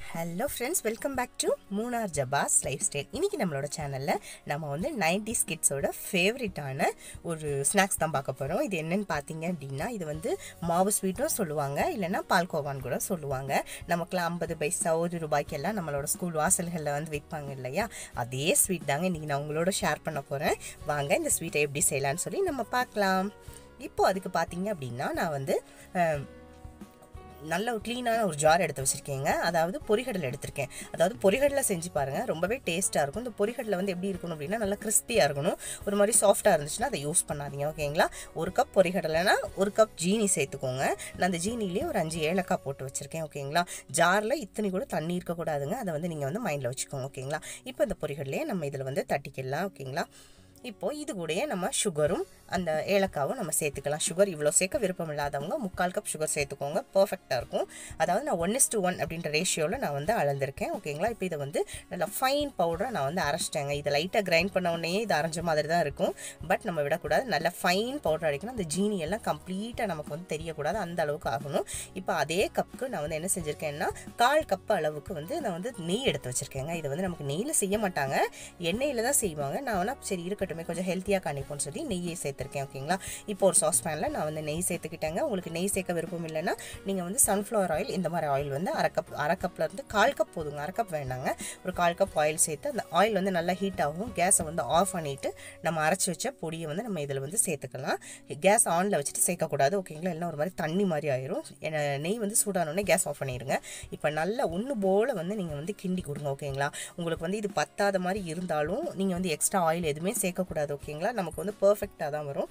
hello friends welcome back to Munnar Jabas lifestyle இன்றைக்கி நம்மளோட சேனலில் நம்ம வந்து நைன்டி கிட்ஸோட ஃபேவரட்டான ஒரு ஸ்நாக்ஸ் தான் பார்க்க போகிறோம் இது என்னன்னு பார்த்தீங்க அப்படின்னா இது வந்து மாவு ஸ்வீட்டும் சொல்லுவாங்க இல்லைன்னா பால்கோவான்னு கூட சொல்லுவாங்க நமக்குலாம் ஐம்பது பைசா ஒரு ரூபாய்க்கெல்லாம் நம்மளோட ஸ்கூல் வாசல்களில் வந்து விற்பாங்க இல்லையா அதே ஸ்வீட் தாங்க இன்றைக்கி நான் உங்களோட ஷேர் பண்ண போகிறேன் வாங்க இந்த ஸ்வீட்டை எப்படி செய்யலான்னு சொல்லி நம்ம பார்க்கலாம் இப்போ அதுக்கு பார்த்தீங்க அப்படின்னா நான் வந்து அஹ், நல்ல ஒரு க்ளீனான ஒரு ஜார் எடுத்து வச்சுருக்கேங்க அதாவது பொரிகடலை எடுத்திருக்கேன் அதாவது பொரிகடலை செஞ்சு பாருங்கள் ரொம்பவே டேஸ்ட்டாக இருக்கும் இந்த பொரிகடலை வந்து எப்படி இருக்கணும் அப்படின்னா நல்லா கிறிஸ்பியாக இருக்கணும் ஒரு மாதிரி சாஃப்டாக இருந்துச்சுன்னா அதை யூஸ் பண்ணாதீங்க ஓகேங்களா ஒரு கப் பொரிகடலைனா ஒரு கப் ஜீனி சேர்த்துக்கோங்க நான் அந்த ஜீனிலேயே ஒரு அஞ்சு ஏலக்காய் போட்டு வச்சுருக்கேன் ஓகேங்களா ஜாரில் இத்தனை கூட தண்ணி இருக்கக்கூடாதுங்க அதை வந்து நீங்கள் வந்து மைண்டில் வச்சுக்கோங்க ஓகேங்களா இப்போ இந்த பொரிகடலையே நம்ம இதில் வந்து தட்டிக்கலாம் ஓகேங்களா இப்போ இது கூடயே நம்ம சுகரும் அந்த ஏலக்காவும் நம்ம சேர்த்துக்கலாம் சுகர் இவ்வளோ சேர்க்க விருப்பம் இல்லாதவங்க முக்கால் கப் சுகர் சேர்த்துக்கோங்க பர்ஃபெக்டாக இருக்கும் அதாவது நான் ஒன் இஸ் டு ஒன் அப்படின்ற ரேஷியோவில் நான் வந்து அளந்திருக்கேன் ஓகேங்களா இப்போ இதை வந்து நல்லா ஃபைன் பவுடரை நான் வந்து அரைச்சிட்டேங்க இதை லைட்டாக கிரைண்ட் பண்ண உடனே இது அரைஞ்ச மாதிரி தான் இருக்கும் பட் நம்ம விடக்கூடாது நல்லா ஃபைன் பவுடர் அடிக்கணும் அந்த ஜீனி எல்லாம் கம்ப்ளீட்டாக நமக்கு வந்து தெரியக்கூடாது அந்த அளவுக்கு ஆகணும் இப்போ அதே கப்புக்கு நான் வந்து என்ன செஞ்சுருக்கேன்னா கால் கப் அளவுக்கு வந்து நான் வந்து நெய் எடுத்து வச்சுருக்கேங்க இதை வந்து நமக்கு நெய்யில் செய்ய மாட்டாங்க எண்ணெயில் தான் செய்வாங்க நான் வேணா சரி இருக்கட்டுமே கொஞ்சம் ஹெல்த்தியாக காணிப்போம்னு சொல்லி நெய்யை சேர்த்துருக்கேன் ஓகேங்களா இப்போ ஒரு சாஸ் பேனில் நான் வந்து நெய் சேர்த்துக்கிட்டேங்க உங்களுக்கு நெய் சேர்க்க விருப்பம் இல்லைன்னா நீங்கள் வந்து சன்ஃப்ளவர் ஆயில் இந்த மாதிரி ஆயில் வந்து அரை கப் அரை கப்பில் இருந்து கால் கப் போதுங்க அரை கப் வேண்டாங்க ஒரு கால் கப் ஆயில் சேர்த்து அந்த ஆயில் வந்து நல்லா ஹீட் ஆகும் கேஸை வந்து ஆஃப் பண்ணிவிட்டு நம்ம அரைச்சி வச்ச பொடியை வந்து நம்ம இதில் வந்து சேர்த்துக்கலாம் கேஸ் ஆனில் வச்சுட்டு சேர்க்கக்கூடாது ஓகேங்களா இல்லைன்னா ஒரு மாதிரி தண்ணி மாதிரி ஆயிரும் ஏன்னா நெய் வந்து சூடானோடனே கேஸ் ஆஃப் பண்ணிடுங்க இப்போ நல்லா ஒன்று போல் வந்து நீங்கள் வந்து கிண்டி கொடுங்க ஓகேங்களா உங்களுக்கு வந்து இது பத்தாத மாதிரி இருந்தாலும் நீங்கள் வந்து எக்ஸ்ட்ரா ஆயில் எதுவுமே சேர்க்கக்கூடாது ஓகேங்களா நமக்கு வந்து பர்ஃபெக்டாக தான் வரும்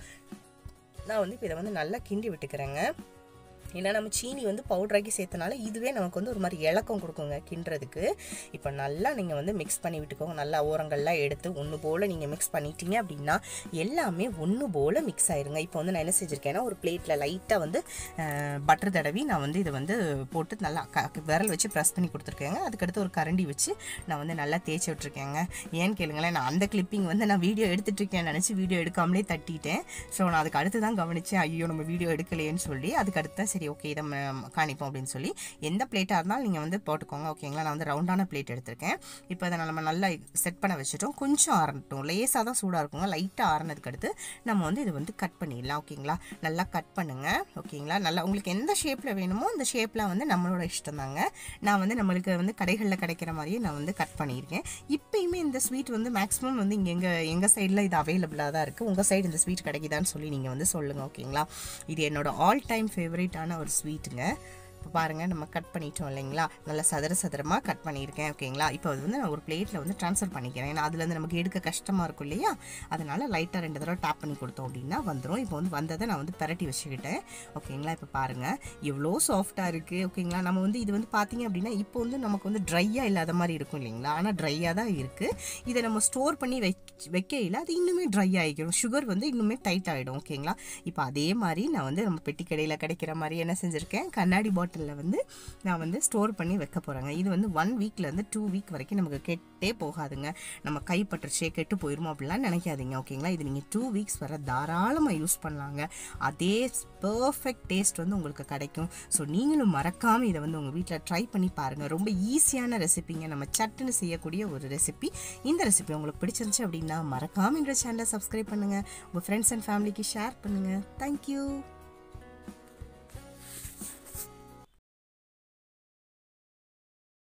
நான் வந்து இப்போ இதை வந்து நல்லா கிண்டி விட்டுக்கிறேங்க ஏன்னா நம்ம சீனி வந்து பவுடராக்கி சேர்த்தனால இதுவே நமக்கு வந்து ஒரு மாதிரி இலக்கம் கொடுக்குங்க கிண்டுறதுக்கு இப்போ நல்லா நீங்கள் வந்து மிக்ஸ் பண்ணி விட்டுக்கோங்க நல்லா ஓரங்கள்லாம் எடுத்து ஒன்று போல் நீங்கள் மிக்ஸ் பண்ணிட்டீங்க அப்படின்னா எல்லாமே ஒன்று போல் மிக்ஸ் ஆயிருங்க இப்போ வந்து நான் என்ன செஞ்சுருக்கேன்னா ஒரு பிளேட்டில் லைட்டாக வந்து பட்டர் தடவி நான் வந்து இதை வந்து போட்டு நல்லா க விரல் வச்சு ப்ரெஸ் பண்ணி கொடுத்துருக்கேங்க அதுக்கடுத்து ஒரு கரண்டி வச்சு நான் வந்து நல்லா தேய்ச்சி விட்ருக்கேங்க ஏன்னு கேளுங்களேன் நான் அந்த கிளிப்பிங் வந்து நான் வீடியோ எடுத்துட்டு இருக்கேன் நினச்சி வீடியோ எடுக்காமலே தட்டிட்டேன் ஸோ நான் அதுக்கு அடுத்து தான் கவனித்தேன் ஐயோ நம்ம வீடியோ எடுக்கலையேன்னு சொல்லி அதுக்கு அடுத்து தான் சரி ஓகே இதை ம- காணிப்போம் அப்படின்னு சொல்லி எந்த பிளேட்டாக இருந்தாலும் நீங்கள் வந்து போட்டுக்கோங்க ஓகேங்களா நான் வந்து ரவுண்டான பிளேட் எடுத்திருக்கேன் இப்போ அதை நம்ம நல்லா செட் பண்ண வச்சுட்டோம் கொஞ்சம் ஆறட்டும் லேசாக தான் சூடாக இருக்குங்க லைட்டாக ஆறினதுக்கு அடுத்து நம்ம வந்து இதை வந்து கட் பண்ணிடலாம் ஓகேங்களா நல்லா கட் பண்ணுங்க ஓகேங்களா நல்லா உங்களுக்கு எந்த ஷேப்பில் வேணுமோ அந்த ஷேப்பில் வந்து நம்மளோட இஷ்டம் தாங்க நான் வந்து நம்மளுக்கு வந்து கடைகளில் கிடைக்கிற மாதிரியே நான் வந்து கட் பண்ணியிருக்கேன் இப்பயுமே இந்த ஸ்வீட் வந்து மேக்ஸிமம் வந்து இங்கே எங்கள் எங்கள் சைடில் இது அவைலபிளாக தான் இருக்குது உங்கள் சைடு இந்த ஸ்வீட் கிடைக்குதான்னு சொல்லி நீங்கள் வந்து சொல்லுங்கள் ஓகேங்களா இது என்னோட ஆல் டைம் ஃபேவரட்டான ஒரு ஸ்வீட்டுங்க இப்போ பாருங்கள் நம்ம கட் பண்ணிட்டோம் இல்லைங்களா நல்லா சதுர சதுரமாக கட் பண்ணியிருக்கேன் ஓகேங்களா இப்போ அது வந்து நான் ஒரு பிளேட்டில் வந்து ட்ரான்ஸ்ஃபர் பண்ணிக்கிறேன் ஏன்னா அதுலேருந்து நமக்கு எடுக்க கஷ்டமாக இருக்கும் இல்லையா அதனால் லைட்டாக ரெண்டு தடவை டேப் பண்ணி கொடுத்தோம் அப்படின்னா வந்துடும் இப்போ வந்து வந்ததை நான் வந்து பரட்டி வச்சுக்கிட்டேன் ஓகேங்களா இப்போ பாருங்கள் எவ்வளோ சாஃப்டாக இருக்குது ஓகேங்களா நம்ம வந்து இது வந்து பார்த்தீங்க அப்படின்னா இப்போ வந்து நமக்கு வந்து ட்ரையாக இல்லாத மாதிரி இருக்கும் இல்லைங்களா ஆனால் ட்ரையாக தான் இருக்குது இதை நம்ம ஸ்டோர் பண்ணி வைக்க வைக்கையில் அது இன்னுமே ட்ரை ஆகிடும் சுகர் வந்து இன்னுமே டைட் ஆகிடும் ஓகேங்களா இப்போ அதே மாதிரி நான் வந்து நம்ம பெட்டி கடையில் கிடைக்கிற மாதிரி என்ன செஞ்சுருக்கேன் கண்ணாடி பாட்டிலில் வந்து நான் வந்து ஸ்டோர் பண்ணி வைக்க போகிறேங்க இது வந்து ஒன் வீக்லேருந்து டூ வீக் வரைக்கும் நமக்கு கெட்டே போகாதுங்க நம்ம கைப்பற்றுச்சே கெட்டு போயிருமோ அப்படிலாம் நினைக்காதீங்க ஓகேங்களா இது நீங்கள் டூ வீக்ஸ் வர தாராளமாக யூஸ் பண்ணலாங்க அதே பர்ஃபெக்ட் டேஸ்ட் வந்து உங்களுக்கு கிடைக்கும் ஸோ நீங்களும் மறக்காமல் இதை வந்து உங்கள் வீட்டில் ட்ரை பண்ணி பாருங்கள் ரொம்ப ஈஸியான ரெசிபிங்க நம்ம சட்டுன்னு செய்யக்கூடிய ஒரு ரெசிபி இந்த ரெசிபி உங்களுக்கு பிடிச்சிருந்துச்சு அப்படின்னா மறக்காமல் இந்த சேனலை சப்ஸ்கிரைப் பண்ணுங்கள் உங்கள் ஃப்ரெண்ட்ஸ் அண்ட் ஃபேமிலிக்கு ஷேர் பண்ணுங்கள் தேங்க்யூ